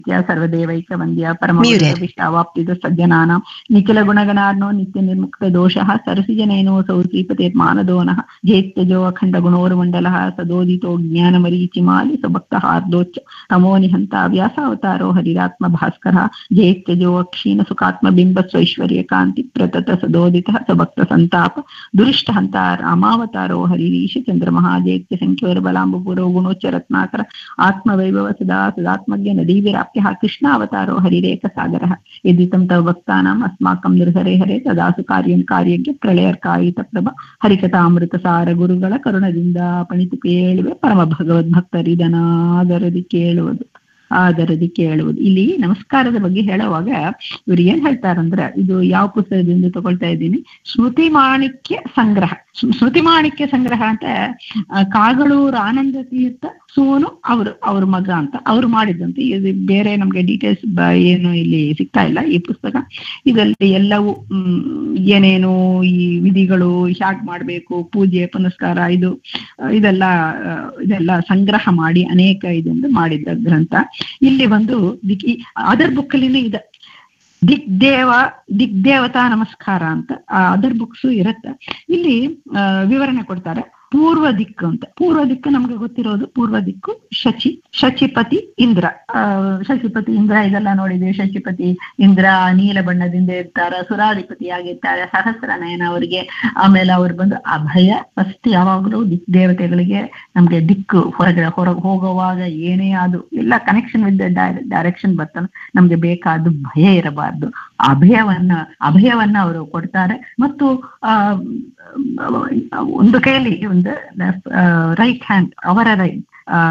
ಸರ್ವದೇವೈಕ ವಂದ್ಯ ಪರಮ Muted. ವಿಷ್ಟಾವಾಪ್ತಿದ ಸಜ್ಜನಾನ ನಿಖಿಲ ಗುಣಗಣಾರ್ನೋ ನಿತ್ಯ ನಿರ್ಮುಕ್ತ ದೋಷಃ ಸರಸಿಜನೈನೋऽಸೌ ಶ್ರೀಪತಿರ್ಮಾನದೋನಃ ಜೇತ್ಯಜೋ ಅಖಂಡ ಗುಣೋರ್ಮಂಡಲಃ ಸದೋದಿತೋ ಜ್ಞಾನಮರೀಚಿಮಾಲಿ ಸುಭಕ್ತಹಾರ್ದೋಚ್ಚ ತಮೋ ನಿಹಂತ ವ್ಯಾಸಾವತಾರೋ ಹರಿರಾತ್ಮ ಭಾಸ್ಕರ ಜೇತ್ಯಜೋ ಅಕ್ಷೀಣ ಸುಖಾತ್ಮ ಬಿಂಬ ಸ್ವೈಶ್ವರ್ಯ ಕಾಂತಿ ಪ್ರತತ ಸದೋದಿತಃ ಸಭಕ್ತ ಸಂತಾಪ ದುರಿಷ್ಟ ಹಂತ ರಾಮಾವತಾರೋ ಹರಿರೀಶ ಚಂದ್ರಮಃ ಜೇತ್ಯ ಸಂಖ್ಯೋರ್ಬಲಾಂಬುಪುರೋ ಗುಣೋಚ್ಚ ರತ್ನಾಕರ ಆತ್ಮವೈಭವ ಸದಾ ಸದಾತ್ಮಜ್ಞ ನದೀವಿರಾಪ್ಯ ಕೃಷ್ಣಾವತಾರೋ ಹರಿರೇಕ ಸಾಗರಃ ಯದಿತಂ ತವ ಭಕ್ತಾನಾಂ ಅಸ್ಮಾಕಂ ನಿರ್ಹರೆ ಹರೆ ತದಾಸು ಕಾರ್ಯಂ ಕಾರ್ಯಜ್ಞ ಪ್ರಳಯರ್ಕಾಯಿತ ಪ್ರಭ ಹರಿಕಥಾಮೃತ ಸಾರ ಗುರುಗಳ ಕರುಣದಿಂದ ಪಣಿತು ಕೇಳುವೆ ಪರಮ ಭಗವದ್ಭಕ್ತರಿದನಾದರದಿ ಕೇಳುವುದು ಆದರದಿ ಕೇಳುವುದು ಇಲ್ಲಿ ನಮಸ್ಕಾರದ ಬಗ್ಗೆ ಹೇಳುವಾಗ ಇವ್ರು ಏನ್ ಹೇಳ್ತಾರಂದ್ರೆ ಇದು ಯಾವ ಪುಸ್ತಕದಿಂದ ತಗೊಳ್ತಾ ಇದ್ದೀನಿ ಸ್ಮೃತಿ ಮಾಣಿಕ್ಯ ಸಂಗ್ರಹ ಸ್ಮ್- ಸ್ಮೃತಿ ಮಾಣಿಕ್ಯ ಸಂಗ್ರಹ ಅಂತ ಆ, ಕಾಗಳೂರು ಆನಂದ ತೀರ್ಥ ಸೋನು ಅವರು ಅವ್ರ ಮಗ ಅಂತ ಅವ್ರು ಮಾಡಿದ್ದಂತೆ ಇದು ಬೇರೆ ನಮ್ಗೆ ಡೀಟೇಲ್ಸ್ ಏನು ಇಲ್ಲಿ ಸಿಗ್ತಾ ಇಲ್ಲ ಈ ಪುಸ್ತಕ ಇದರಲ್ಲಿ ಎಲ್ಲವೂ ಹ್ಮ್, ಏನೇನು ಈ ವಿಧಿಗಳು ಹ್ಯಾಗ್ ಮಾಡ್ಬೇಕು ಪೂಜೆ ಪುನಸ್ಕಾರ ಇದು ಆ, ಇದೆಲ್ಲ ಆ, ಇದೆಲ್ಲ ಸಂಗ್ರಹ ಮಾಡಿ ಅನೇಕ ಇದೊಂದು ಮಾಡಿದ್ದ ಗ್ರಂಥ ಇಲ್ಲಿ ಒಂದು ದಿಕ್ ಅದರ್ ಬುಕ್ಕಲ್ಲಿನೂ ಇದೆ ದಿಗ್ದೇವ ದಿಗ್ದೇವತಾ ನಮಸ್ಕಾರ ಅಂತ ಅದರ್ ಬುಕ್ಸ್ ಇರುತ್ತೆ ಇಲ್ಲಿ ಆ, ವಿವರಣೆ ಕೊಡ್ತಾರೆ ಪೂರ್ವ ದಿಕ್ಕು ಅಂತ ಪೂರ್ವ ದಿಕ್ಕು ನಮ್ಗೆ ಗೊತ್ತಿರೋದು ಪೂರ್ವ ದಿಕ್ಕು ಶಚಿ ಶಚಿಪತಿ ಇಂದ್ರ ಆ, ಶಚಿಪತಿ ಇಂದ್ರ ಇದೆಲ್ಲ ನೋಡಿದ್ವಿ ಶಚಿಪತಿ ಇಂದ್ರ ನೀಲ ಬಣ್ಣದಿಂದ ಇರ್ತಾರೆ ಸುರಾಧಿಪತಿ ಆಗಿರ್ತಾರೆ ಸಹಸ್ರ ನಯನ ಅವರಿಗೆ ಆಮೇಲೆ ಅವ್ರು ಬಂದು ಅಭಯ ಫಸ್ಟ್ ಯಾವಾಗಲೂ ದಿಕ್ ದೇವತೆಗಳಿಗೆ ನಮ್ಗೆ ದಿಕ್ಕು ಹೊರಗಡೆ ಹೊರಗೆ ಹೋಗುವಾಗ ಏನೇ ಅದು ಎಲ್ಲ ಕನೆಕ್ಷನ್ ವಿತ್ ಡೈರೆಕ್ಷನ್ ಬರ್ತಾನೆ ನಮ್ಗೆ ಬೇಕಾದ ಭಯ ಇರಬಾರ್ದು ಅಭಯವನ್ನ ಅಭಯವನ್ನ ಅವರು ಕೊಡ್ತಾರೆ ಮತ್ತು ಆ ಒಂದು ಕೈಯಲ್ಲಿ ಒಂದು ರೈಟ್ ಹ್ಯಾಂಡ್ ಅವರ ರೈಟ್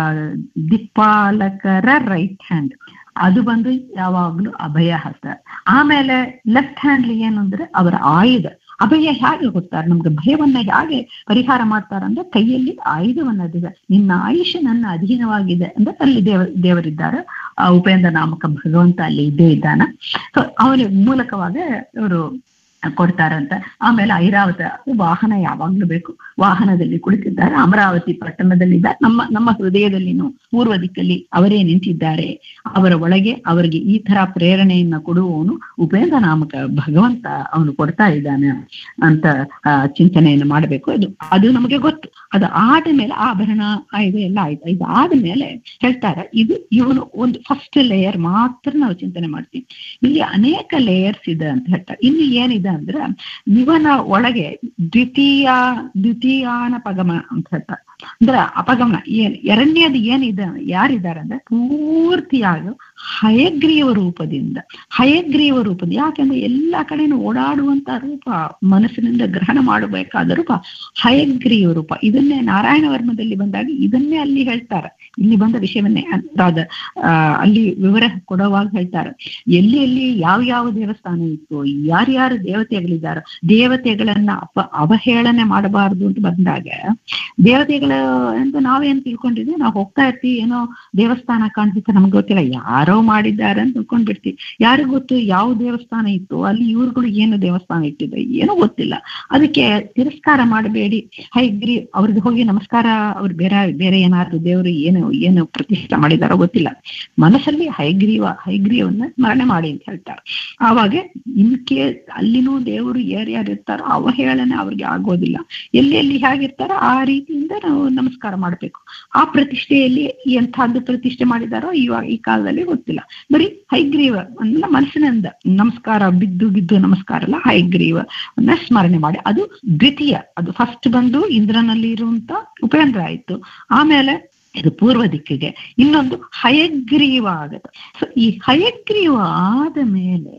ದಿಕ್ಪಾಲಕರ ರೈಟ್ ಹ್ಯಾಂಡ್ ಅದು ಬಂದು ಯಾವಾಗ್ಲೂ ಅಭಯ ಹಸ್ತ ಆಮೇಲೆ ಲೆಫ್ಟ್ ಹ್ಯಾಂಡ್ ಏನು ಅಂದ್ರೆ ಅವರ ಆಯುಧ ಅಭಯ ಹೇಗೆ ಕೊಡ್ತಾರೆ ನಮ್ಗೆ ಭಯವನ್ನ ಹೇಗೆ ಪರಿಹಾರ ಮಾಡ್ತಾರಂದ್ರೆ ಕೈಯಲ್ಲಿ ಆಯುಧವನ್ನ ಅದಿದೆ ನಿನ್ನ ಆಯುಷ್ಯ ನನ್ನ ಅಧೀನವಾಗಿದೆ ಅಂದ್ರೆ ಅಲ್ಲಿ ದೇವ ದೇವರಿದ್ದಾರೆ ಆ ಉಪೇಂದ್ರ ನಾಮಕ ಭಗವಂತ ಅಲ್ಲಿ ಇದ್ದೇ ಇದ್ದಾನ ಸೊ ಅವನ ಮೂಲಕವಾಗಿ ಅವರು ಕೊಡ್ತಾರಂತ ಆಮೇಲೆ ಐರಾವತ ವಾಹನ ಯಾವಾಗ್ಲೂ ಬೇಕು ವಾಹನದಲ್ಲಿ ಕುಳಿತಿದ್ದಾರೆ ಅಮರಾವತಿ ಪಟ್ಟಣದಲ್ಲಿದ್ದಾರೆ ನಮ್ಮ ನಮ್ಮ ಹೃದಯದಲ್ಲಿನೂ ಪೂರ್ವ ದಿಕ್ಕಲ್ಲಿ ಅವರೇ ನಿಂತಿದ್ದಾರೆ ಅವರ ಒಳಗೆ ಅವರಿಗೆ ಈ ತರ ಪ್ರೇರಣೆಯನ್ನ ಕೊಡುವವನು ಉಪೇಂದ್ರ ನಾಮಕ ಭಗವಂತ ಅವನು ಕೊಡ್ತಾ ಇದ್ದಾನೆ ಅಂತ ಆ, ಚಿಂತನೆಯನ್ನು ಮಾಡಬೇಕು ಅದು ಅದು ನಮಗೆ ಗೊತ್ತು ಅದು ಆದ ಮೇಲೆ ಆಭರಣ ಇದು ಎಲ್ಲ ಆಯ್ತು ಇದು ಆದ ಮೇಲೆ ಹೇಳ್ತಾರೆ ಇದು ಇವನು ಒಂದು ಫಸ್ಟ್ ಲೇಯರ್ ಮಾತ್ರ ನಾವು ಚಿಂತನೆ ಮಾಡ್ತೀವಿ ಇಲ್ಲಿ ಅನೇಕ ಲೇಯರ್ಸ್ ಇದೆ ಅಂತ ಹೇಳ್ತಾರೆ ಇಲ್ಲಿ ಏನಿದೆ ಅಂದ್ರೆ ಇವನ ಒಳಗೆ ದ್ವಿತೀಯ ದ್ವಿತೀಯಾನ ಪಗಮ ಅಂತ ಹೇಳ್ತಾರೆ ಅಂದ್ರೆ ಅಪಗಮನ ಏನ್ ಎರಡನೇದು ಏನಿದೆ ಯಾರಿದ್ದಾರೆ ಅಂದ್ರೆ ಪೂರ್ತಿಯಾಗಿ ಹಯಗ್ರೀವ ರೂಪದಿಂದ ಹಯಗ್ರೀವ ರೂಪದಿಂದ ಯಾಕೆಂದ್ರೆ ಎಲ್ಲ ಕಡೆನೂ ಓಡಾಡುವಂತ ರೂಪ ಮನಸ್ಸಿನಿಂದ ಗ್ರಹಣ ಮಾಡಬೇಕಾದ ರೂಪ ಹಯಗ್ರೀವ ರೂಪ ಇದನ್ನೇ ನಾರಾಯಣ ವರ್ಮದಲ್ಲಿ ಬಂದಾಗ ಇದನ್ನೇ ಅಲ್ಲಿ ಹೇಳ್ತಾರೆ ಇಲ್ಲಿ ಬಂದ ವಿಷಯವನ್ನೇ ಅದಾದ ಆ, ಅಲ್ಲಿ ವಿವರ ಕೊಡುವಾಗ ಹೇಳ್ತಾರೆ ಎಲ್ಲಿ ಎಲ್ಲಿ ಯಾವ ಯಾವ ದೇವಸ್ಥಾನ ಇತ್ತು ಯಾರ್ಯಾರು ದೇವತೆಗಳಿದ್ದಾರೆ ದೇವತೆಗಳನ್ನ ಅಪ ಅವಹೇಳನೆ ಮಾಡಬಾರದು ಅಂತ ಬಂದಾಗ ದೇವತೆಗಳ ಅಂತ ನಾವೇನ್ ತಿಳ್ಕೊಂಡಿದ್ವಿ ನಾವು ಹೋಗ್ತಾ ಇರ್ತೀವಿ ಏನೋ ದೇವಸ್ಥಾನ ಕಾಣಿಸುತ್ತೆ ನಮ್ಗೆ ಗೊತ್ತಿಲ್ಲ ಯಾರೋ ಮಾಡಿದ್ದಾರೆ ಅಂತ ತಿಳ್ಕೊಂಡ್ಬಿಡ್ತೀವಿ ಯಾರಿಗ್ ಗೊತ್ತು ಯಾವ ದೇವಸ್ಥಾನ ಇತ್ತು ಅಲ್ಲಿ ಇವ್ರುಗಳು ಏನು ದೇವಸ್ಥಾನ ಇಟ್ಟಿದೆ ಏನೋ ಗೊತ್ತಿಲ್ಲ ಅದಕ್ಕೆ ತಿರಸ್ಕಾರ ಮಾಡಬೇಡಿ ಹೈಗ್ರಿ ಅವ್ರಿಗೆ ಹೋಗಿ ನಮಸ್ಕಾರ ಅವ್ರು ಬೇರೆ ಬೇರೆ ಏನಾದ್ರು ದೇವರು ಏನು ಏನು ಪ್ರತಿಷ್ಠೆ ಮಾಡಿದಾರೋ ಗೊತ್ತಿಲ್ಲ ಮನಸ್ಸಲ್ಲಿ ಹೈಗ್ರೀವ ಹೈಗ್ರೀವನ್ನ ಸ್ಮರಣೆ ಮಾಡಿ ಅಂತ ಹೇಳ್ತಾರೆ ಆವಾಗ ಇನ್ ಕೇಸ್ ಅಲ್ಲಿನೂ ದೇವರು ಯಾರ್ಯಾರು ಇರ್ತಾರೋ ಅವಹೇಳನೆ ಅವ್ರಿಗೆ ಆಗೋದಿಲ್ಲ ಎಲ್ಲಿ ಎಲ್ಲಿ ಹೇಗಿರ್ತಾರೋ ಆ ರೀತಿಯಿಂದ ನಾವು ನಮಸ್ಕಾರ ಮಾಡಬೇಕು ಆ ಪ್ರತಿಷ್ಠೆಯಲ್ಲಿ ಎಂಥದ್ದು ಪ್ರತಿಷ್ಠೆ ಮಾಡಿದಾರೋ ಇವಾಗ ಈ ಕಾಲದಲ್ಲಿ ಗೊತ್ತಿಲ್ಲ ಬರೀ ಹೈಗ್ರೀವ ಅಂದ್ರೆ ಮನಸ್ಸಿನಿಂದ ನಮಸ್ಕಾರ ಬಿದ್ದು ಬಿದ್ದು ನಮಸ್ಕಾರ ಅಲ್ಲ ಹೈಗ್ರೀವನ್ನ ಸ್ಮರಣೆ ಮಾಡಿ ಅದು ದ್ವಿತೀಯ ಅದು ಫಸ್ಟ್ ಬಂದು ಇಂದ್ರನಲ್ಲಿ ಇರುವಂತ ಉಪೇಂದ್ರ ಆಯ್ತು ಆಮೇಲೆ ಇದು ಪೂರ್ವ ದಿಕ್ಕಿಗೆ ಇನ್ನೊಂದು ಹಯಗ್ರೀವ ಆಗತ್ತೆ ಸೊ ಈ ಹಯಗ್ರೀವ ಆದ ಮೇಲೆ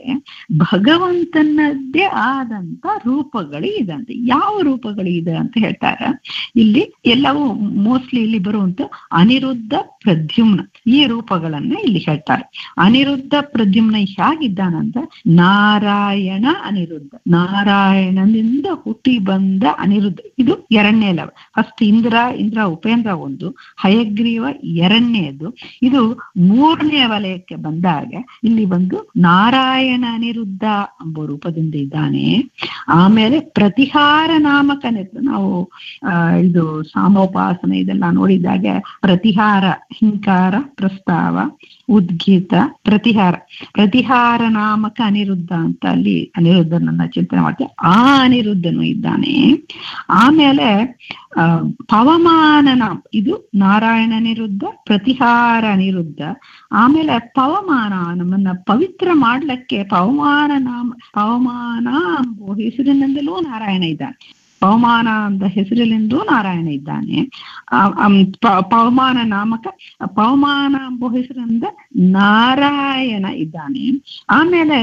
ಭಗವಂತನದ್ದೇ ಆದಂತ ರೂಪಗಳು ಇದೆ ಅಂತ ಯಾವ ರೂಪಗಳು ಇದೆ ಅಂತ ಹೇಳ್ತಾರೆ ಇಲ್ಲಿ ಎಲ್ಲವೂ ಮೋಸ್ಟ್ಲಿ ಇಲ್ಲಿ ಬರುವಂತ ಅನಿರುದ್ಧ ಪ್ರದ್ಯುಮ್ನ ಈ ರೂಪಗಳನ್ನ ಇಲ್ಲಿ ಹೇಳ್ತಾರೆ ಅನಿರುದ್ಧ ಪ್ರದ್ಯುಮ್ನ ಹೇಗಿದ್ದಾನಂತ ನಾರಾಯಣ ಅನಿರುದ್ಧ ನಾರಾಯಣನಿಂದ ಹುಟ್ಟಿ ಬಂದ ಅನಿರುದ್ಧ ಇದು ಎರಡನೇ ಲೆವೆಲ್ ಫಸ್ಟ್ ಇಂದ್ರ ಇಂದ್ರ ಉಪೇಂದ್ರ ಒಂದು ಹಯಗ್ರೀವ ಎರಡನೇದು ಇದು ಮೂರನೇ ವಲಯಕ್ಕೆ ಬಂದಾಗ ಇಲ್ಲಿ ಬಂದು ನಾರಾಯಣ ಅನಿರುದ್ಧ ಎಂಬ ರೂಪದಿಂದ ಇದ್ದಾನೆ ಆಮೇಲೆ ಪ್ರತಿಹಾರ ನಾಮಕನೆ ನಾವು ಆ, ಇದು ಸಾಮೋಪಾಸನೆ ಇದೆಲ್ಲ ನೋಡಿದಾಗ ಪ್ರತಿಹಾರ ಹಿಂಕಾರ ಪ್ರಸ್ತಾವ ಉದ್ಗೀತ ಪ್ರತಿಹಾರ ಪ್ರತಿಹಾರ ನಾಮಕ ಅನಿರುದ್ಧ ಅಂತ ಅಲ್ಲಿ ಅನಿರುದ್ಧನನ್ನ ಚಿಂತನೆ ಮಾಡ್ತೀವಿ ಆ ಅನಿರುದ್ಧನು ಇದ್ದಾನೆ ಆಮೇಲೆ ಆ ಪವಮಾನ ನಾಮ ಇದು ನಾರಾಯಣ ಅನಿರುದ್ಧ ಪ್ರತಿಹಾರ ಅನಿರುದ್ಧ ಆಮೇಲೆ ಪವಮಾನ ನಮ್ಮನ್ನ ಪವಿತ್ರ ಮಾಡ್ಲಿಕ್ಕೆ ಪವಮಾನ ನಾಮ ಪವಮಾನ ಎಂಬ ಹೆಸರಿನಿಂದಲೂ ನಾರಾಯಣ ಇದ್ದಾನೆ ಪವಮಾನ ಅಂತ ಹೆಸರಿನಿಂದಲೂ ನಾರಾಯಣ ಇದ್ದಾನೆ ಪವಮಾನ ನಾಮಕ ಪವಮಾನ ಎಂಬ ಹೆಸರಿಂದ ನಾರಾಯಣ ಇದ್ದಾನೆ ಆಮೇಲೆ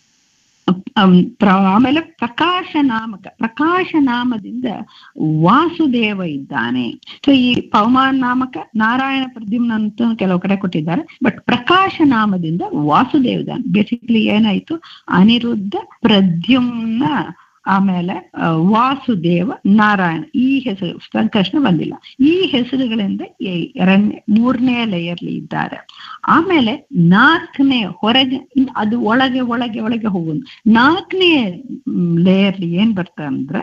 ಆಮೇಲೆ ಪ್ರಕಾಶ ನಾಮಕ ಪ್ರಕಾಶ ನಾಮದಿಂದ ವಾಸುದೇವ ಇದ್ದಾನೆ ಸೊ ಈ ಪವಮಾನ ನಾಮಕ ನಾರಾಯಣ ಪ್ರದ್ಯುಮ್ನ ಅಂತ ಕೆಲವು ಕಡೆ ಕೊಟ್ಟಿದ್ದಾರೆ ಬಟ್ ಪ್ರಕಾಶ ನಾಮದಿಂದ ವಾಸುದೇವ ಇದ್ದಾನೆ ಬೇಸಿಕಲಿ ಏನಾಯ್ತು ಅನಿರುದ್ಧ ಪ್ರದ್ಯುಮ್ನ ಆಮೇಲೆ ವಾಸುದೇವ ನಾರಾಯಣ ಈ ಹೆಸರು ಸಂಕರ್ಷಣ ಬಂದಿಲ್ಲ ಈ ಹೆಸರುಗಳಿಂದ ಎರಡನೇ ಮೂರನೇ ಲೇಯರ್ಲಿ ಇದ್ದಾರೆ ಆಮೇಲೆ ನಾಲ್ಕನೇ ಹೊರಗೆ ಅದು ಒಳಗೆ ಒಳಗೆ ಒಳಗೆ ಹೋಗುದು ನಾಲ್ಕನೇ ಲೇಯರ್ಲಿ ಏನ್ ಬರ್ತಾ ಅಂದ್ರೆ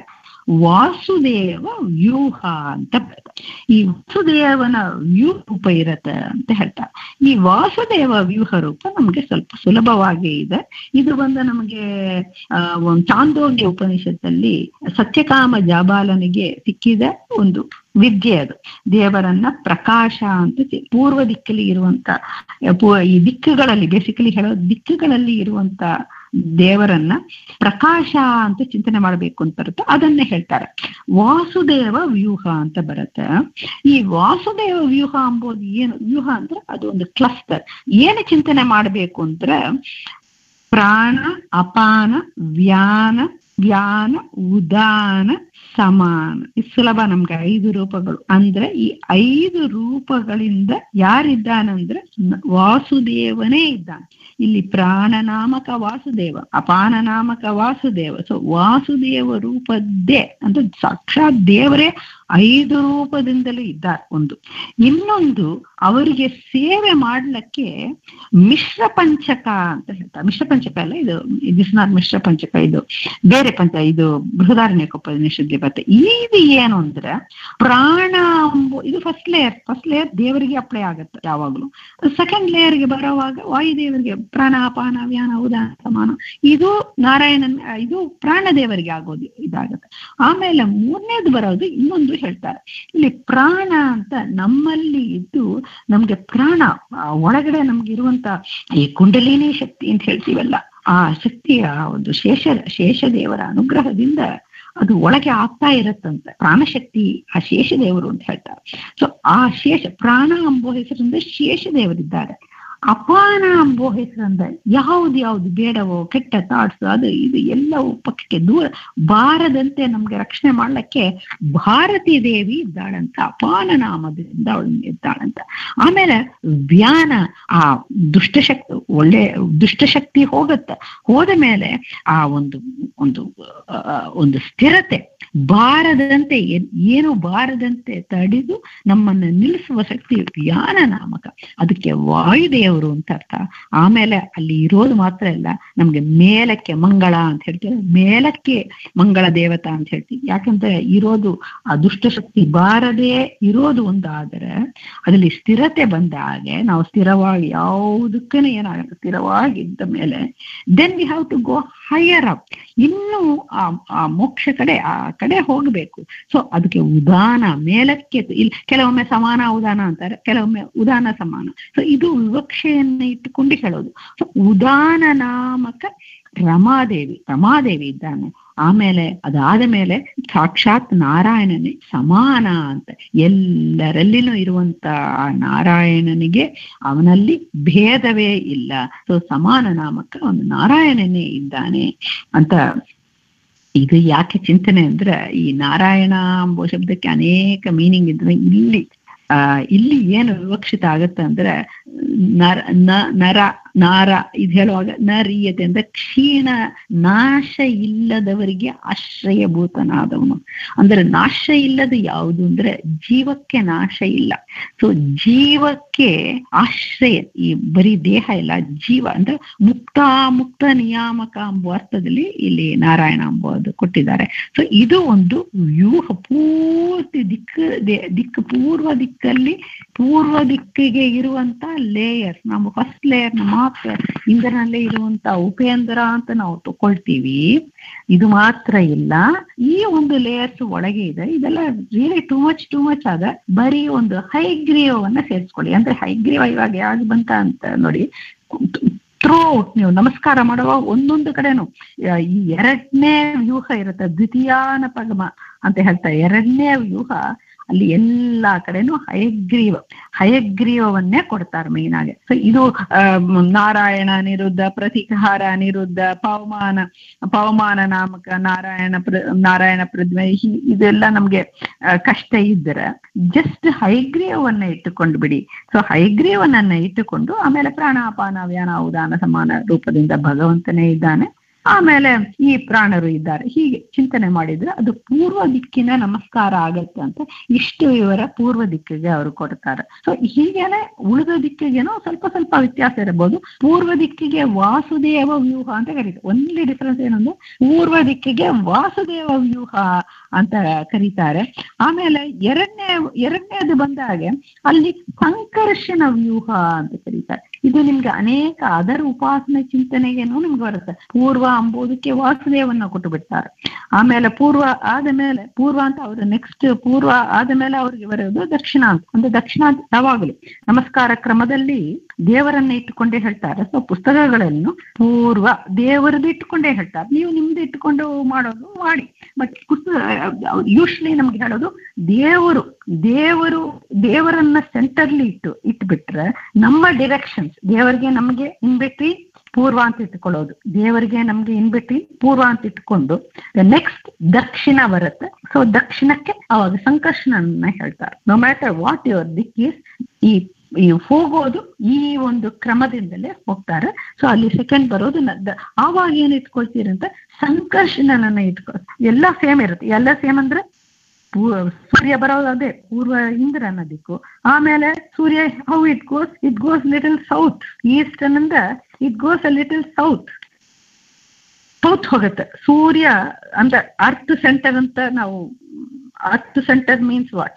ವಾಸುದೇವ ವ್ಯೂಹ ಅಂತ ಬರುತ್ತೆ ಈ ವಾಸುದೇವನ ವ್ಯೂಹ ರೂಪ ಇರತ್ತೆ ಅಂತ ಹೇಳ್ತಾರೆ ಈ ವಾಸುದೇವ ವ್ಯೂಹ ರೂಪ ನಮ್ಗೆ ಸ್ವಲ್ಪ ಸುಲಭವಾಗಿ ಇದೆ ಇದು ಬಂದು ನಮಗೆ ಚಾಂದೋಗ್ಯ ಉಪನಿಷತ್ತಲ್ಲಿ ಸತ್ಯಕಾಮ ಜಾಬಾಲನಿಗೆ ಸಿಕ್ಕಿದ ಒಂದು ವಿದ್ಯೆ ಅದು ದೇವರನ್ನ ಪ್ರಕಾಶ ಅಂತ ಪೂರ್ವ ದಿಕ್ಕಲ್ಲಿ ಇರುವಂತ ಈ ದಿಕ್ಕುಗಳಲ್ಲಿ ಬೇಸಿಕಲಿ ಹೇಳೋ ದಿಕ್ಕುಗಳಲ್ಲಿ ಇರುವಂತ ದೇವರನ್ನ ಪ್ರಕಾಶ ಅಂತ ಚಿಂತನೆ ಮಾಡಬೇಕು ಅಂತ ಬರುತ್ತೆ ಅದನ್ನೇ ಹೇಳ್ತಾರೆ ವಾಸುದೇವ ವ್ಯೂಹ ಅಂತ ಬರುತ್ತೆ ಈ ವಾಸುದೇವ ವ್ಯೂಹ ಅಂಬೋದು ಏನು ವ್ಯೂಹ ಅಂದ್ರೆ ಅದು ಒಂದು ಕ್ಲಸ್ಟರ್ ಏನು ಚಿಂತನೆ ಮಾಡಬೇಕು ಅಂದ್ರೆ ಪ್ರಾಣ ಅಪಾನ ವ್ಯಾನ ವ್ಯಾನ ಉದಾನ ಸಮಾನ ಇದು ಸುಲಭ ನಮ್ಗೆ ಐದು ರೂಪಗಳು ಅಂದ್ರೆ ಈ ಐದು ರೂಪಗಳಿಂದ ಯಾರಿದ್ದಾನಂದ್ರೆ ವಾಸುದೇವನೇ ಇದ್ದಾನೆ ಇಲ್ಲಿ ಪ್ರಾಣ ನಾಮಕ ವಾಸುದೇವ ಅಪಾನ ನಾಮಕ ವಾಸುದೇವ ಸೊ ವಾಸುದೇವ ರೂಪದ್ದೇ ಅಂದ್ರೆ ಸಾಕ್ಷಾತ್ ದೇವರೇ ಐದು ರೂಪದಿಂದಲೂ ಇದ್ದಾರೆ ಒಂದು ಇನ್ನೊಂದು ಅವರಿಗೆ ಸೇವೆ ಮಾಡ್ಲಿಕ್ಕೆ ಮಿಶ್ರ ಪಂಚಕ ಅಂತ ಹೇಳ್ತಾರೆ ಮಿಶ್ರ ಪಂಚಕ ಅಲ್ಲ ಇದು ಇಸ್ ನಾಟ್ ಮಿಶ್ರ ಪಂಚಕ ಇದು ಬೇರೆ ಪಂಚ ಇದು ಬೃಹದಾರಣ್ಯಕೋಪನಿಷತ್ಗೆ ಬರುತ್ತೆ ಇದು ಏನು ಅಂದ್ರೆ ಪ್ರಾಣ ಇದು ಫಸ್ಟ್ ಲೇಯರ್ ಫಸ್ಟ್ ಲೇಯರ್ ದೇವರಿಗೆ ಅಪ್ಲೈ ಆಗುತ್ತೆ ಯಾವಾಗ್ಲೂ ಸೆಕೆಂಡ್ ಲೇಯರ್ಗೆ ಬರೋವಾಗ ವಾಯುದೇವರಿಗೆ ಪ್ರಾಣ ಅಪಾನ ವ್ಯಾನ ಉದಾನ ಸಮಾನ ಇದು ನಾರಾಯಣನ್ ಇದು ಪ್ರಾಣ ದೇವರಿಗೆ ಆಗೋದು ಇದಾಗುತ್ತೆ ಆಮೇಲೆ ಮೂರನೇದು ಬರೋದು ಇನ್ನೊಂದು ಹೇಳ್ತಾರೆ ಇಲ್ಲಿ ಪ್ರಾಣ ಅಂತ ನಮ್ಮಲ್ಲಿ ಇದ್ದು ನಮ್ಗೆ ಪ್ರಾಣ ಒಳಗಡೆ ನಮ್ಗೆ ಇರುವಂತ ಈ ಕುಂಡಲಿನಿ ಶಕ್ತಿ ಅಂತ ಹೇಳ್ತೀವಲ್ಲ ಆ ಶಕ್ತಿಯ ಒಂದು ಶೇಷ ಶೇಷದೇವರ ಅನುಗ್ರಹದಿಂದ ಅದು ಒಳಗೆ ಆಗ್ತಾ ಇರತ್ತಂತೆ ಪ್ರಾಣಶಕ್ತಿ ಆ ಶೇಷದೇವರು ಅಂತ ಹೇಳ್ತಾರೆ ಸೊ ಆ ಶೇಷ ಪ್ರಾಣ ಅಂಬೋ ಹೆಸರಿಂದ ಶೇಷದೇವರಿದ್ದಾರೆ ಅಪಾನ ಅಂಬೋ ಹೆಸರಿಂದ ಯಾವ್ದು ಯಾವ್ದು ಬೇಡವೋ ಕೆಟ್ಟ ಥಾಟ್ಸ್ ಅದು ಇದು ಎಲ್ಲವೂ ಪಕ್ಕಕ್ಕೆ ದೂರ ಬಾರದಂತೆ ನಮ್ಗೆ ರಕ್ಷಣೆ ಮಾಡ್ಲಿಕ್ಕೆ ಭಾರತೀ ದೇವಿ ಇದ್ದಾಳಂತ ಅಪಾನ ನಾಮದಿಂದ ಅವಳು ಇದ್ದಾಳಂತ ಆಮೇಲೆ ವ್ಯಾನ ಆ ದುಷ್ಟಶಕ್ತಿ ಒಳ್ಳೆ ದುಷ್ಟಶಕ್ತಿ ಹೋಗತ್ತೆ ಹೋದ ಮೇಲೆ ಆ ಒಂದು ಒಂದು ಒಂದು ಸ್ಥಿರತೆ ಬಾರದಂತೆ ಏನು ಬಾರದಂತೆ ತಡೆದು ನಮ್ಮನ್ನು ನಿಲ್ಲಿಸುವ ಶಕ್ತಿ ವ್ಯಾನ ನಾಮಕ ಅದಕ್ಕೆ ವಾಯುದೇವರು ಅಂತ ಅರ್ಥ ಆಮೇಲೆ ಅಲ್ಲಿ ಇರೋದು ಮಾತ್ರ ಇಲ್ಲ ನಮ್ಗೆ ಮೇಲಕ್ಕೆ ಮಂಗಳ ಅಂತ ಹೇಳ್ತೀವಿ ಮೇಲಕ್ಕೆ ಮಂಗಳ ದೇವತಾ ಅಂತ ಹೇಳ್ತೀವಿ ಯಾಕಂದ್ರೆ ಇರೋದು ಆ ದುಷ್ಟಶಕ್ತಿ ಬಾರದೇ ಇರೋದು ಒಂದಾದರೆ ಅದರಲ್ಲಿ ಸ್ಥಿರತೆ ಬಂದ ಹಾಗೆ ನಾವು ಸ್ಥಿರವಾಗಿ ಯಾವುದಕ್ಕೂ ಏನಾಗುತ್ತೆ ಸ್ಥಿರವಾಗಿದ್ದ ಮೇಲೆ then we have to go higher up ಇನ್ನು ಆ ಆ ಮೋಕ್ಷ ಕಡೆ ಆ ಕಡೆ ಹೋಗಬೇಕು ಸೊ ಅದಕ್ಕೆ ಉದಾನ ಮೇಲಕ್ಕೆ ಇಲ್ಲಿ ಕೆಲವೊಮ್ಮೆ ಸಮಾನ ಉದಾನ ಅಂತಾರೆ ಕೆಲವೊಮ್ಮೆ ಉದಾನ ಸಮಾನ ಸೊ ಇದು ವಿವಕ್ಷೆಯನ್ನು ಇಟ್ಟುಕೊಂಡು ಹೇಳೋದು ಸೊ ಉದಾನ ನಾಮಕ ರಮಾದೇವಿ ರಮಾದೇವಿ ಇದ್ದಾನೆ ಆಮೇಲೆ ಅದಾದ ಮೇಲೆ ಸಾಕ್ಷಾತ್ ನಾರಾಯಣನೇ ಸಮಾನ ಅಂತ ಎಲ್ಲರಲ್ಲಿನೂ ಇರುವಂತ ಆ ನಾರಾಯಣನಿಗೆ ಅವನಲ್ಲಿ ಭೇದವೇ ಇಲ್ಲ ಸೊ ಸಮಾನ ನಾಮಕ ಒಂದು ನಾರಾಯಣನೇ ಇದ್ದಾನೆ ಅಂತ ಇದು ಯಾಕೆ ಚಿಂತನೆ ಅಂದ್ರೆ ಈ ನಾರಾಯಣ ಎಂಬ ಶಬ್ದಕ್ಕೆ ಅನೇಕ ಮೀನಿಂಗ್ ಇದ್ರೆ ಇಲ್ಲಿ ಆ ಇಲ್ಲಿ ಏನು ವಿವಕ್ಷಿತ ಆಗತ್ತೆ ಅಂದ್ರೆ ನರ ನರ ನಾರ ಇದು ಹೇಳುವಾಗ ನರೀಯತೆ ಅಂದ್ರೆ ಕ್ಷೀಣ ನಾಶ ಇಲ್ಲದವರಿಗೆ ಆಶ್ರಯಭೂತನಾದವನು ಅಂದ್ರೆ ನಾಶ ಇಲ್ಲದ ಯಾವುದು ಅಂದ್ರೆ ಜೀವಕ್ಕೆ ನಾಶ ಇಲ್ಲ ಸೊ ಜೀವಕ್ಕೆ ಆಶ್ರಯ ಈ ಬರೀ ದೇಹ ಇಲ್ಲ ಜೀವ ಅಂದ್ರೆ ಮುಕ್ತ ಮುಕ್ತ ನಿಯಾಮಕ ಎಂಬ ಅರ್ಥದಲ್ಲಿ ಇಲ್ಲಿ ನಾರಾಯಣ ಎಂಬುದು ಕೊಟ್ಟಿದ್ದಾರೆ ಸೊ ಇದು ಒಂದು ವ್ಯೂಹ ಪೂರ್ತಿ ದಿಕ್ಕು ದಿಕ್ಕು ಪೂರ್ವ ದಿಕ್ಕಲ್ಲಿ ಪೂರ್ವ ದಿಕ್ಕಿಗೆ ಇರುವಂತ ಲೇಯರ್ ನಾವು ಫಸ್ಟ್ ಲೇಯರ್ ಮಾತ್ರ ಇಂದ್ರನಲ್ಲೇ ಇರುವಂತ ಉಪೇಂದ್ರ ಅಂತ ನಾವು ತಗೊಳ್ತೀವಿ ಇದು ಮಾತ್ರ ಇಲ್ಲ ಈ ಒಂದು ಲೇಯರ್ಸ್ ಒಳಗೆ ಇದೆ ಇದೆಲ್ಲ really too much too much ಆದ ಬರೀ ಒಂದು ಹೈಗ್ರೀವವನ್ನ ಸೇರಿಸ್ಕೊಳ್ಳಿ ಅಂದ್ರೆ ಹೈಗ್ರೀವ ಇವಾಗ ಯಾವ್ದು ಬಂತ ಅಂತ ನೋಡಿ ಥ್ರೂ ನೀವು ನಮಸ್ಕಾರ ಮಾಡುವ ಒಂದೊಂದು ಕಡೆನು ಈ ಎರಡನೇ ವ್ಯೂಹ ಇರುತ್ತೆ ದ್ವಿತೀಯಾನ ಪಗಮ ಅಂತ ಹೇಳ್ತಾರೆ ಎರಡನೇ ವ್ಯೂಹ ಅಲ್ಲಿ ಎಲ್ಲಾ ಕಡೆನೂ ಹಯಗ್ರೀವ ಹಯಗ್ರೀವವನ್ನೇ ಕೊಡ್ತಾರೆ ಮೇನ್ ಆಗಿ ಸೊ ಇದು ನಾರಾಯಣ ನಿರುದ್ಧ ಪ್ರತಿಕಾರ ನಿರುದ್ಧ ಪವಮಾನ ಪವಮಾನ ನಾಮಕ ನಾರಾಯಣ ಪ್ರ ನಾರಾಯಣ ಪ್ರಜ್ಮೆ ಇದೆಲ್ಲ ನಮ್ಗೆ ಕಷ್ಟ ಇದ್ದರೆ ಜಸ್ಟ್ ಹೈಗ್ರೀವವನ್ನ ಇಟ್ಟುಕೊಂಡು ಬಿಡಿ ಸೊ ಹೈಗ್ರೀವನನ್ನ ಇಟ್ಟುಕೊಂಡು ಆಮೇಲೆ ಪ್ರಾಣಾಪಾನ ವ್ಯಾನ ಉದಾನ ಸಮಾನ ರೂಪದಿಂದ ಭಗವಂತನೇ ಇದ್ದಾನೆ ಆಮೇಲೆ ಈ ಪ್ರಾಣರು ಇದ್ದಾರೆ ಹೀಗೆ ಚಿಂತನೆ ಮಾಡಿದ್ರೆ ಅದು ಪೂರ್ವ ದಿಕ್ಕಿನ ನಮಸ್ಕಾರ ಆಗತ್ತೆ ಅಂತ ಇಷ್ಟು ವಿವರ ಪೂರ್ವ ದಿಕ್ಕಿಗೆ ಅವರು ಕೊಡ್ತಾರೆ ಸೊ ಹೀಗೇನೆ ಉಳಿದ ದಿಕ್ಕಿಗೇನೋ ಸ್ವಲ್ಪ ಸ್ವಲ್ಪ ವ್ಯತ್ಯಾಸ ಇರಬಹುದು ಪೂರ್ವ ದಿಕ್ಕಿಗೆ ವಾಸುದೇವ ವ್ಯೂಹ ಅಂತ ಕರೀತಾರೆ ಒಂದ್ಲಿ ಡಿಫ್ರೆನ್ಸ್ ಏನಂದ್ರೆ ಪೂರ್ವ ದಿಕ್ಕಿಗೆ ವಾಸುದೇವ ವ್ಯೂಹ ಅಂತ ಕರೀತಾರೆ ಆಮೇಲೆ ಎರಡನೇ ಎರಡನೇದು ಬಂದಾಗೆ ಅಲ್ಲಿ ಸಂಕರ್ಷಣ ವ್ಯೂಹ ಅಂತ ಕರೀತಾರೆ ಇದು ನಿಮ್ಗೆ ಅನೇಕ ಅದರ ಉಪಾಸನೆ ಚಿಂತನೆಗೇನು ನಿಮ್ಗೆ ಬರುತ್ತೆ ಪೂರ್ವ ಅಂಬುದಕ್ಕೆ ವಾಸುದೇವನ್ನ ಕೊಟ್ಟು ಬಿಡ್ತಾರೆ ಆಮೇಲೆ ಪೂರ್ವ ಆದ ಮೇಲೆ ಪೂರ್ವ ಅಂತ ಅವರು ನೆಕ್ಸ್ಟ್ ಪೂರ್ವ ಆದ ಮೇಲೆ ಅವ್ರಿಗೆ ಬರೋದು ದಕ್ಷಿಣ ಅಂತ ಅಂದ್ರೆ ದಕ್ಷಿಣ ಅಂತ ಯಾವಾಗಲೂ ನಮಸ್ಕಾರ ಕ್ರಮದಲ್ಲಿ ದೇವರನ್ನ ಇಟ್ಟುಕೊಂಡೇ ಹೇಳ್ತಾರೆ ಸೊ ಪುಸ್ತಕಗಳನ್ನು ಪೂರ್ವ ದೇವರದ್ದು ಇಟ್ಟುಕೊಂಡೇ ಹೇಳ್ತಾರೆ ನೀವು ನಿಮ್ದು ಇಟ್ಟುಕೊಂಡು ಮಾಡೋದು ಮಾಡಿ ಬಟ್ ಯೂಶ್ವಲಿ ನಮ್ಗೆ ಹೇಳೋದು ದೇವರು ದೇವರು ದೇವರನ್ನ ಸೆಂಟರ್ಲಿ ಇಟ್ಟು ಇಟ್ಬಿಟ್ರೆ ನಮ್ಮ ಡಿರೆಕ್ಷನ್ಸ್ ದೇವರಿಗೆ ನಮಗೆ ಇನ್ ಬಿಟ್ವೀನ್ ಪೂರ್ವ ಅಂತ ಇಟ್ಕೊಳ್ಳೋದು ದೇವರಿಗೆ ನಮ್ಗೆ ಇನ್ ಬಿಟ್ವೀನ್ ಪೂರ್ವ ಅಂತ ಇಟ್ಕೊಂಡು ನೆಕ್ಸ್ಟ್ ದಕ್ಷಿಣ ಬರುತ್ತೆ ಸೊ ದಕ್ಷಿಣಕ್ಕೆ ಅವಾಗ ಸಂಕರ್ಷಣನ್ನ ಹೇಳ್ತಾರೆ ನೋ ಮ್ಯಾಟರ್ ವಾಟ್ ಯುವರ್ ದಿಕ್ ಈಸ್ ಈ ಈ ಹೋಗೋದು ಈ ಒಂದು ಕ್ರಮದಿಂದಲೇ ಹೋಗ್ತಾರೆ ಸೊ ಅಲ್ಲಿ ಸೆಕೆಂಡ್ ಬರೋದು ಆವಾಗ ಏನ್ ಇಟ್ಕೊಳ್ತೀರಿ ಅಂತ ಸಂಕರ್ಷಣನ ಇಟ್ಕೊ ಎಲ್ಲ ಸೇಮ್ ಇರುತ್ತೆ ಎಲ್ಲ ಸೇಮ್ ಅಂದ್ರೆ ಸೂರ್ಯ ಬರೋದು ಅದೇ ಪೂರ್ವ ಇಂದ್ರನ ದಿಕ್ಕು ಆಮೇಲೆ ಸೂರ್ಯ how it goes it goes little south east ಅನ್ನಂದ it goes a little south south ಹೋಗುತ್ತೆ ಸೂರ್ಯ ಅಂದ್ರೆ ಅರ್ತ್ ಸೆಂಟರ್ ಅಂತ ನಾವು earth center means what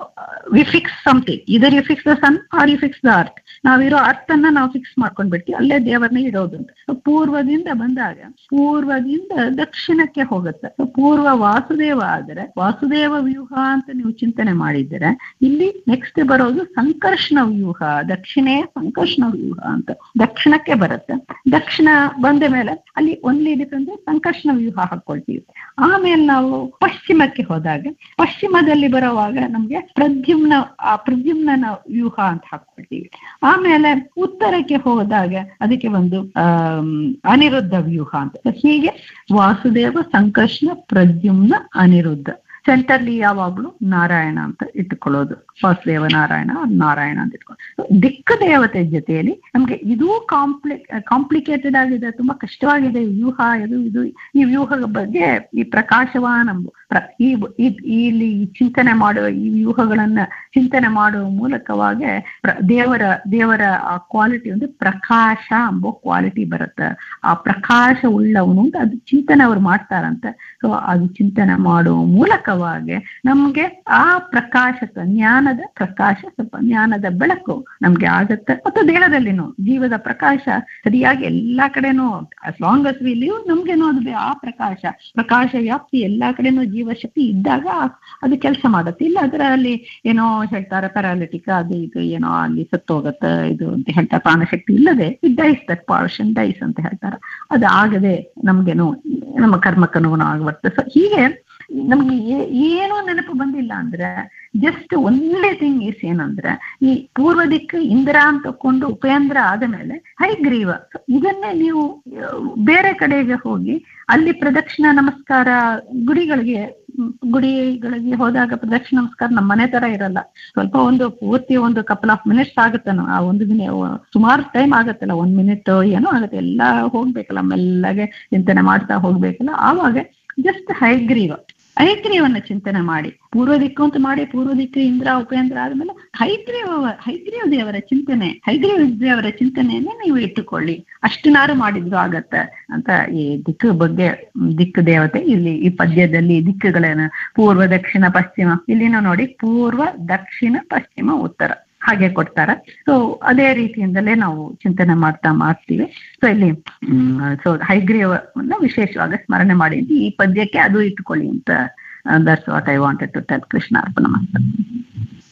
we fix something either you fix the sun or you fix the earth ನಾವಿರೋ earth ಅನ್ನ ನಾವು fix ಮಾಡ್ಕೊಂಡ್ಬಿಡ್ತೀವಿ ಅಲ್ಲೇ ದೇವರನ್ನ ಇಡೋದು ಅಂತ ಪೂರ್ವದಿಂದ ಬಂದಾಗ ಪೂರ್ವದಿಂದ ದಕ್ಷಿಣಕ್ಕೆ ಹೋಗುತ್ತೆ ಪೂರ್ವ ವಾಸುದೇವ ಆದರೆ ವಾಸುದೇವ ವ್ಯೂಹ ಅಂತ ನೀವು ಚಿಂತನೆ ಮಾಡಿದರೆ ಇಲ್ಲಿ ನೆಕ್ಸ್ಟ್ ಬರೋದು ಸಂಕರ್ಷಣ ವ್ಯೂಹ ದಕ್ಷಿಣೇ ಸಂಕರ್ಷಣ ವ್ಯೂಹ ಅಂತ ದಕ್ಷಿಣಕ್ಕೆ ಬರುತ್ತೆ ದಕ್ಷಿಣ ಬಂದ ಮೇಲೆ ಅಲ್ಲಿ ಒಂದ್ಲಿ ಡಿಫ್ರೆನ್ಸ್ ಸಂಕರ್ಷಣ ವ್ಯೂಹ ಹಾಕೊಳ್ತೀವಿ ಆಮೇಲೆ ನಾವು ಪಶ್ಚಿಮಕ್ಕೆ ಹೋದಾಗ ಪಶ್ಚಿಮದಲ್ಲಿ ಬರುವಾಗ ನಮ್ಗೆ ಪ್ರದ್ಯುಮ್ನ ಆ ಪ್ರದ್ಯುಮ್ನ ವ್ಯೂಹ ಅಂತ ಹಾಕೊಳ್ತೀವಿ ಆಮೇಲೆ ಉತ್ತರಕ್ಕೆ ಹೋದಾಗ ಅದಕ್ಕೆ ಒಂದು ಆ ಅನಿರುದ್ಧ ವ್ಯೂಹ ಅಂತ ಹೀಗೆ ವಾಸುದೇವ ಸಂಕರ್ಷಣ ಪ್ರದ್ಯುಮ್ನ ಅನಿರುದ್ಧ ಸೆಂಟರ್ಲಿ ಯಾವಾಗ್ಲೂ ನಾರಾಯಣ ಅಂತ ಇಟ್ಕೊಳ್ಳೋದು ವಾಸುದೇವ ನಾರಾಯಣ ನಾರಾಯಣ ಅಂತ ಇಟ್ಕೊಳ್ಳೋದು ದಿಕ್ಕ ದೇವತೆ ಜೊತೆಯಲ್ಲಿ ನಮ್ಗೆ ಇದೂ ಕಾಂಪ್ಲಿ ಕಾಂಪ್ಲಿಕೇಟೆಡ್ ಆಗಿದೆ ತುಂಬಾ ಕಷ್ಟವಾಗಿದೆ ವ್ಯೂಹ ಇದು ಇದು ಈ ವ್ಯೂಹದ ಬಗ್ಗೆ ಈ ಪ್ರಕಾಶವಾನ ಈ ಇಲ್ಲಿ ಚಿಂತನೆ ಮಾಡುವ ಈ ವ್ಯೂಹಗಳನ್ನ ಚಿಂತನೆ ಮಾಡುವ ಮೂಲಕವಾಗಿ ದೇವರ ದೇವರ ಆ ಕ್ವಾಲಿಟಿ ಒಂದು ಪ್ರಕಾಶ ಎಂಬೋ ಕ್ವಾಲಿಟಿ ಬರುತ್ತೆ ಆ ಪ್ರಕಾಶ ಉಳ್ಳವನು ಅಂತ ಅದು ಚಿಂತನೆ ಅವ್ರು ಮಾಡ್ತಾರಂತೆ ಸೊ ಅದು ಚಿಂತನೆ ಮಾಡುವ ಮೂಲಕವಾಗಿ ನಮ್ಗೆ ಆ ಪ್ರಕಾಶಕ ಜ್ಞಾನದ ಪ್ರಕಾಶ ಸ್ವಲ್ಪ ಜ್ಞಾನದ ಬೆಳಕು ನಮ್ಗೆ ಆಗತ್ತೆ ಮತ್ತು ದೇಹದಲ್ಲಿನೂ ಜೀವದ ಪ್ರಕಾಶ ಸರಿಯಾಗಿ ಎಲ್ಲಾ ಕಡೆನೂ as long as we live ನಮ್ಗೇನೋ ಅದು ಆ ಪ್ರಕಾಶ ಪ್ರಕಾಶ ವ್ಯಾಪ್ತಿ ಎಲ್ಲಾ ಕಡೆನೂ ಜೀವಶಕ್ತಿ ಇದ್ದಾಗ ಅದು ಕೆಲಸ ಮಾಡುತ್ತೆ ಇಲ್ಲ ಅದರಲ್ಲಿ ಏನೋ ಹೇಳ್ತಾರೆ ಪ್ಯಾರಾಲಿಟಿಕ್ ಅದು ಇದು ಏನೋ ಅಲ್ಲಿ ಸತ್ತೋಗತ್ತೆ ಇದು ಅಂತ ಹೇಳ್ತಾರೆ ಪ್ರಾಣಶಕ್ತಿ ಇಲ್ಲದೆ ಡೈಸ್ ದಟ್ ಪಾರ್ಷನ್ ಡೈಸ್ ಅಂತ ಹೇಳ್ತಾರೆ ಅದು ಆಗದೆ ನಮ್ಗೇನು ನಮ್ಮ ಕರ್ಮಕ್ಕನುಗುಣವಾಗಿ ಬರ್ತದೆ ಸೊ ಹೀಗೆ ನಮ್ಗೆ ಏನೂ ನೆನಪು ಬಂದಿಲ್ಲ ಅಂದ್ರೆ ಜಸ್ಟ್ ಒನ್ಲಿ ಥಿಂಗ್ ಈಸ್ ಏನಂದ್ರೆ ಈ ಪೂರ್ವ ದಿಕ್ಕು ಇಂದ್ರ ಅಂತ ತಕೊಂಡು ಉಪೇಂದ್ರ ಆದ ಮೇಲೆ ಹೈಗ್ರೀವ ಇದನ್ನೇ ನೀವು ಬೇರೆ ಕಡೆಗೆ ಹೋಗಿ ಅಲ್ಲಿ ಪ್ರದಕ್ಷಿಣ ನಮಸ್ಕಾರ ಗುಡಿಗಳಿಗೆ ಗುಡಿಗಳಿಗೆ ಹೋದಾಗ ಪ್ರದಕ್ಷಿಣ ನಮಸ್ಕಾರ ನಮ್ಮ ಮನೆ ತರ ಇರಲ್ಲ ಸ್ವಲ್ಪ ಒಂದು ಪೂರ್ತಿ ಒಂದು ಕಪಲ್ ಆಫ್ ಮಿನಿಟ್ಸ್ ಆಗುತ್ತೆ ಆ ಒಂದು ದಿನ ಸುಮಾರು ಟೈಮ್ ಆಗುತ್ತಲ್ಲ ಒಂದ್ ಮಿನಿಟ್ ಏನೋ ಆಗುತ್ತೆ ಎಲ್ಲ ಹೋಗ್ಬೇಕಲ್ಲ ಮೆಲ್ಲಗೆ ಚಿಂತನೆ ಮಾಡ್ತಾ ಹೋಗ್ಬೇಕಲ್ಲ ಆವಾಗ ಜಸ್ಟ್ ಹೈಗ್ರೀವ ಹೈಗ್ರೀವನ್ನ ಚಿಂತನೆ ಮಾಡಿ ಪೂರ್ವ ದಿಕ್ಕು ಅಂತ ಮಾಡಿ ಪೂರ್ವ ದಿಕ್ಕು ಇಂದ್ರ ಉಪೇಂದ್ರ ಆದ್ಮೇಲೆ ಹೈಗ್ರೀವ ಹೈಗ್ರೀವ ದೇವರ ಚಿಂತನೆ ಹೈಗ್ರೀವ ದೇವರ ಚಿಂತನೆಯನ್ನೇ ನೀವು ಇಟ್ಟುಕೊಳ್ಳಿ ಅಷ್ಟನಾರು ಮಾಡಿದ್ರು ಆಗತ್ತೆ ಅಂತ ಈ ದಿಕ್ಕು ಬಗ್ಗೆ ದಿಕ್ಕು ದೇವತೆ ಇಲ್ಲಿ ಈ ಪದ್ಯದಲ್ಲಿ ದಿಕ್ಕುಗಳೇನು ಪೂರ್ವ ದಕ್ಷಿಣ ಪಶ್ಚಿಮ ಇಲ್ಲಿನೂ ನೋಡಿ ಪೂರ್ವ ದಕ್ಷಿಣ ಪಶ್ಚಿಮ ಉತ್ತರ ಹಾಗೆ ಕೊಡ್ತಾರೆ ಸೊ ಅದೇ ರೀತಿಯಿಂದಲೇ ನಾವು ಚಿಂತನೆ ಮಾಡ್ತಾ ಮಾಡ್ತೀವಿ ಸೊ ಇಲ್ಲಿ ಸೊ ಹೈಗ್ರೀವನ್ನ ವಿಶೇಷವಾಗಿ ಸ್ಮರಣೆ ಮಾಡಿ ಅಂತ ಈ ಪದ್ಯಕ್ಕೆ ಅದು ಇಟ್ಕೊಳ್ಳಿ ಅಂತ that's what I wanted to tell Krishna ಅರ್ಪಣ ಮಾಡ್ತಾರೆ